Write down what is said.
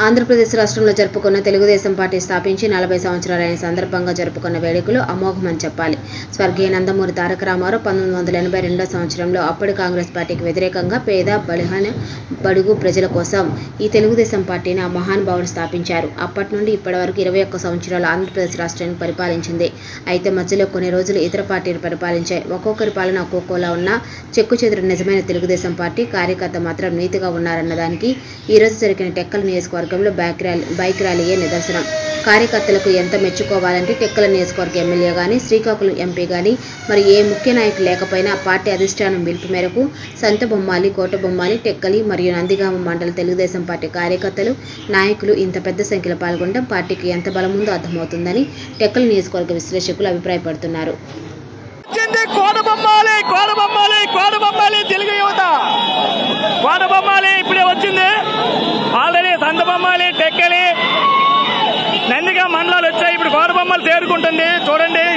ఆంధ్రప్రదేశ్ రాష్ట్రంలో జరుపుకున్న తెలుగుదేశం పార్టీ స్థాపించి నలభై సంవత్సరాలైన సందర్భంగా జరుపుకున్న వేడుకలు అమోఘమని చెప్పాలి స్వర్గీయ నందమూరి తారక రామారావు పంతొమ్మిది వందల ఎనభై రెండో సంవత్సరంలో అప్పటి కాంగ్రెస్ పార్టీకి వ్యతిరేకంగా పేద బలహీన బడుగు ప్రజల కోసం ఈ తెలుగుదేశం పార్టీని ఆ మహానుభావుడు స్థాపించారు అప్పటి నుండి ఇప్పటి వరకు ఇరవై ఒక్క సంవత్సరాలు ఆంధ్రప్రదేశ్ రాష్ట్రాన్ని పరిపాలించింది అయితే మధ్యలో కొన్ని రోజులు ఇతర పార్టీలు పరిపాలించాయి ఒక్కొక్కరి పాలన ఒక్కొక్కలా ఉన్న చెక్కు చెదురు నిజమైన తెలుగుదేశం పార్టీ కార్యకర్త మాత్రం నీతిగా ఉన్నారన్న దానికి ఈ రోజు జరిగిన టెక్కల నియోజకవర్గంలో బైక్ ర్యాలీ బైక్ ర్యాలీయే నిదర్శనం కార్యకర్తలకు ఎంత మెచ్చుకోవాలంటే టెక్కల నియోజకవర్గ ఎమ్మెల్యే కానీ శ్రీకాకుళం ఎంపీ కానీ మరి ఏ ముఖ్య నాయకులు లేకపోయినా పార్టీ అధిష్టానం పిలుపు మేరకు సంత బొమ్మాలి కోట బొమ్మాలి టెక్కలి మరియు నందిగామ మండల తెలుగుదేశం పార్టీ కార్యకర్తలు నాయకులు ఇంత పెద్ద సంఖ్యలో పాల్గొనడం పార్టీకి ఎంత బలముందో అర్థమవుతుందని టెక్కల నియోజకవర్గ విశ్లేషకులు అభిప్రాయపడుతున్నారు వచ్చింది కోడ బొమ్మాలి కోడ బొమ్మాలి కోడ బొమ్మాలి తెలుగు యువత కోడ బొమ్మాలి ఇప్పుడే వచ్చింది ఆల్రెడీ సంత బొమ్మాలి టెక్కలి నందిగా మండలాలు వచ్చాయి ఇప్పుడు కోడ బొమ్మలు చేరుకుంటుంది చూడండి